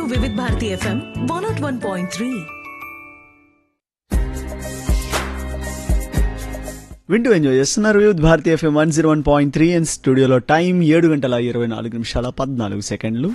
వివిధ Bharati FM one nought one point three వింటూ enjoy చేస్తున్నారు Vividh Bharatiya FM one zero one point three and స్టూడియోలో time ఏడు గంటల ఇరవై నాలుగు నిమిషాల పద్నాలుగు సెకండ్లు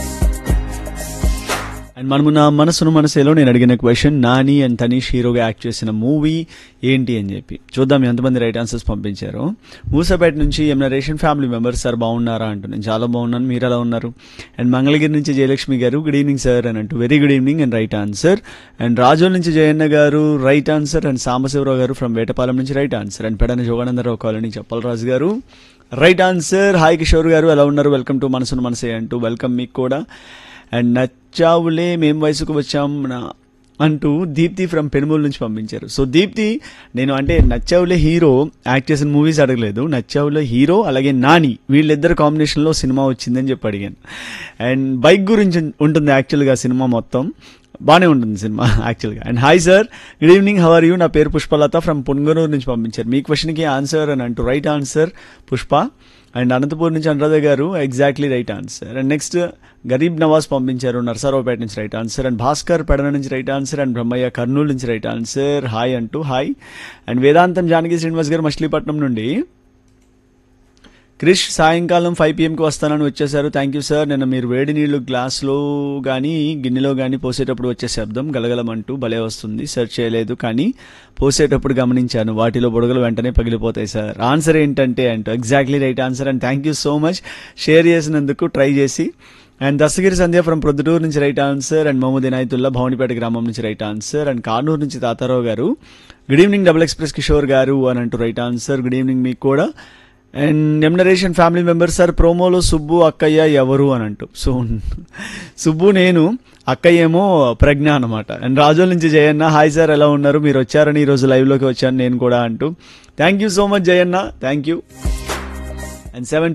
అండ్ మనము నా మనసును మనసేలో నేను అడిగిన క్వశ్చన్ నాని అండ్ తనీష్ హీరోగా యాక్ట్ చేసిన మూవీ ఏంటి అని చెప్పి చూద్దాం ఎంతమంది రైట్ ఆన్సర్స్ పంపించారు మూసాపేట నుంచి ఎం నరేషన్ ఫ్యామిలీ మెంబర్స్ సార్ బాగున్నారా అంటూ నేను చాలా బాగున్నాను మీరు ఎలా ఉన్నారు అండ్ మంగళగిరి నుంచి జయలక్ష్మి గారు గుడ్ ఈవినింగ్ సార్ అని అంటూ very good evening and right answer and Razole నుంచి జయన్న గారు రైట్ ఆన్సర్ అండ్ సాంబశివరావు గారు ఫ్రమ్ వేటపాలెం నుంచి right answer and Pedana Joganandarao colony Cheppalaraju garu right answer hi Kishore గారు ఎలా ఉన్నారు వెల్కమ్ టు మనసును మనసే అంటూ వెల్కమ్ మీకు కూడా అండ్ నచ్చావులే మేం వయసుకు వచ్చాం నా అంటూ దీప్తి ఫ్రమ్ పెనుమూలు నుంచి పంపించారు సో దీప్తి నేను అంటే నచ్చావులే హీరో యాక్ట్ చేసిన మూవీస్ అడగలేదు నచ్చావులే హీరో అలాగే నాని వీళ్ళిద్దరు కాంబినేషన్లో సినిమా వచ్చిందని చెప్పి అడిగాను అండ్ బైక్ గురించి ఉంటుంది యాక్చువల్గా సినిమా మొత్తం బాగానే ఉంటుంది సినిమా యాక్చువల్గా and hi sir good evening how are you నా పేరు పుష్పలత ఫ్రమ్ పున్గనూరు నుంచి పంపించారు మీ క్వశ్చన్కి ఆన్సర్ అని అంటూ right answer Pushpa and Anantapur నుంచి Anuradha garu exactly right answer and next Garib Nawaz పంపించారు నర్సారావుపేట నుంచి right answer and Bhaskar Pedana నుంచి right answer and Brahmayya Kurnool నుంచి రైట్ ఆన్సర్ హాయ్ అంటూ హాయ్ అండ్ వేదాంతం జానకి శ్రీనివాస్ గారు మచిలీపట్నం నుండి క్రిష్ సాయంకాలం ఫైవ్ పిఎంకి వస్తానని వచ్చేసారు థ్యాంక్ యూ సార్ నిన్న మీరు వేడి నీళ్లు గ్లాస్లో కానీ గిన్నెలో కానీ పోసేటప్పుడు వచ్చే శబ్దం గలగలమంటూ భలే వస్తుంది సెర్చ్ చేయలేదు కానీ పోసేటప్పుడు గమనించాను వాటిలో బుడగలు వెంటనే పగిలిపోతాయి సార్ ఆన్సర్ ఏంటంటే అంటూ exactly right answer and thank you so much share చేసినందుకు ట్రై చేసి అండ్ దస్తగిరి సంధ్య ఫ్రమ్ ప్రొద్దుటూరు నుంచి right answer and Mohammed Inayatullah Bhavanipet గ్రామం నుంచి రైట్ ఆన్సర్ అండ్ కార్నూరు నుంచి Tatarao garu good evening double express Kishore garu అని అంటూ రైట్ ఆన్సర్ గుడ్ ఈవినింగ్ మీకు కూడా అండ్ ఎమ్నరేషన్ ఫ్యామిలీ మెంబర్స్ సార్ ప్రోమోలో సుబ్బు అక్కయ్య ఎవరు అని అంటూ సో సుబ్బు నేను అక్కయ్య ఏమో ప్రజ్ఞ అనమాట అండ్ రాజోల్ నుంచి జయన్న హాయ్ సార్ ఎలా ఉన్నారు మీరు వచ్చారని ఈరోజు లైవ్లోకి వచ్చాను నేను కూడా అంటూ thank you so much Jayanna thank you and seven